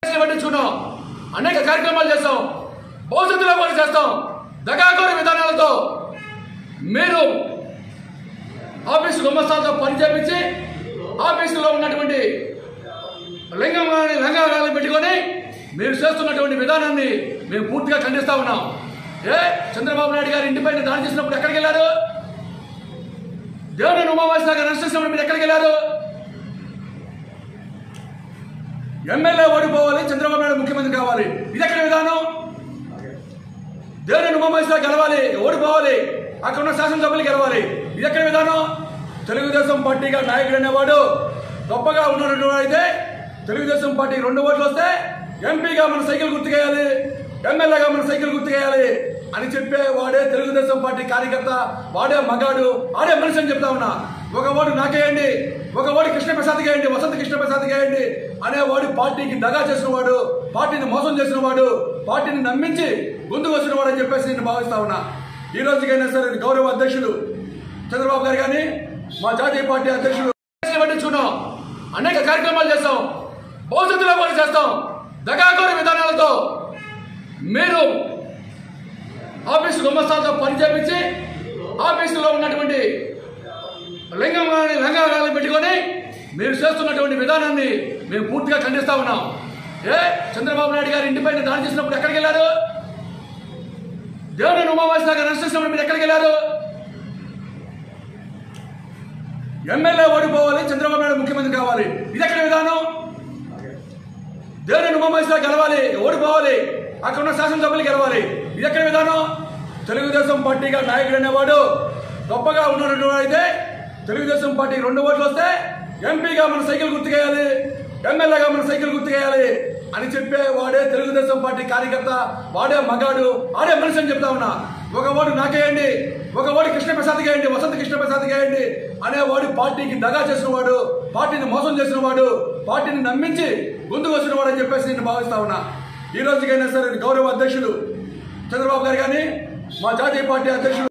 పట్టించుకున్నాం అనేక కార్యక్రమాలు చేస్తాం భవిష్యత్తులో కూడా చేస్తాం దగాకోర విధానాలతో మీరు ఆఫీసు గుమ్మస్తాలతో పని చేపించి ఆఫీసులో ఉన్నటువంటి లింగం కానీ లింగాలను పెట్టుకొని మీరు చేస్తున్నటువంటి విధానాన్ని మేము పూర్తిగా ఖండిస్తా ఉన్నాం ఏ చంద్రబాబు నాయుడు గారు ఇంటిపైన దాడి చేసినప్పుడు ఎక్కడికి వెళ్ళారు దేవుని ఉమావాస గారు అరెస్ట్ చేసినప్పుడు మీరు ఎక్కడికి వెళ్ళారు ఎమ్మెల్యే ఓడిపోవాలి చంద్రబాబు నాయుడు ముఖ్యమంత్రి కావాలి ఇది ఎక్కడ విధానం దేవుని ఉమామహేశ్వర గెలవాలి ఓడిపోవాలి అక్కడ ఉన్న శాసనసభ్యులు గెలవాలి ఇది ఎక్కడ విధానం తెలుగుదేశం పార్టీగా నాయకుడు అనేవాడు గొప్పగా ఉన్నటువంటి అయితే తెలుగుదేశం పార్టీ రెండు ఓట్లు వస్తే ఎంపీగా మన సైకిల్ గుర్తుకేయాలి ఎమ్మెల్యేగా మన సైకిల్ గుర్తుకేయాలి అని చెప్పే వాడే తెలుగుదేశం పార్టీ కార్యకర్త వాడే మగాడు ఆడే మనిషి అని చెప్తా ఉన్నా ఒక ఓటు నాకేయండి ఒక ఓటు కృష్ణప్రసాద్ వేయండి వసంత కృష్ణప్రసాద్ వేయండి అనేవాడు పార్టీకి దగా చేసిన వాడు పార్టీని మోసం చేసిన వాడు పార్టీని నమ్మించి ముందుకు వచ్చిన వాడు అని చెప్పేసి నేను భావిస్తా ఉన్నా ఈ రోజుకైనా సరే గౌరవ అధ్యక్షులు చంద్రబాబు గారు కానీ మా జాతీయ పార్టీ అధ్యక్షులు పట్టించుకున్నాం అనేక కార్యక్రమాలు చేస్తాం భవిష్యత్తులో కూడా చేస్తాం దగాకోర విధానాలతో మీరు ఆఫీసు గుమ్మస్తాలతో పని చేపించి ఆఫీసులో ఉన్నటువంటి లింగం కానీ లింగాలను పెట్టుకొని మీరు చేస్తున్నటువంటి విధానాన్ని మేము పూర్తిగా ఖండిస్తా ఉన్నాం ఏ చంద్రబాబు నాయుడు గారు ఇంటిపైన దాడి చేసినప్పుడు ఎక్కడికి వెళ్ళారు దేవుని ఉమావాస గారు అరెస్ట్ చేసినప్పుడు మీరు ఎక్కడికి వెళ్ళారు ఎమ్మెల్యే ఓడిపోవాలి చంద్రబాబు నాయుడు ముఖ్యమంత్రి కావాలి ఇది ఎక్కడ విధానం దేవుని ఉమామహేశ్వర గెలవాలి ఓడిపోవాలి అక్కడ ఉన్న శాసనసభ్యులు గెలవాలి ఇది ఎక్కడ విధానం తెలుగుదేశం పార్టీగా నాయకుడు అనేవాడు గొప్పగా ఉన్నటువంటి అయితే తెలుగుదేశం పార్టీ రెండు ఓట్లు వస్తే ఎంపీగా మన సైకిల్ గుర్తుకేయాలి ఎమ్మెల్యేగా మన సైకిల్ గుర్తుకేయాలి అని చెప్పే వాడే తెలుగుదేశం పార్టీ కార్యకర్త వాడే మగాడు ఆడే మనిషి అని చెప్తా ఉన్నా ఒక ఓటు నాకేయండి ఒక ఓటు కృష్ణప్రసాద్ వేయండి వసంత కృష్ణప్రసాద్ వేయండి అనేవాడు పార్టీకి దగా చేసిన వాడు పార్టీని మోసం చేసిన వాడు పార్టీని నమ్మించి ముందుకు వచ్చిన వాడు అని చెప్పేసి నేను భావిస్తా ఉన్నా ఈ రోజుకైనా సరే గౌరవ అధ్యక్షులు చంద్రబాబు గారు కానీ మా జాతీయ పార్టీ అధ్యక్షులు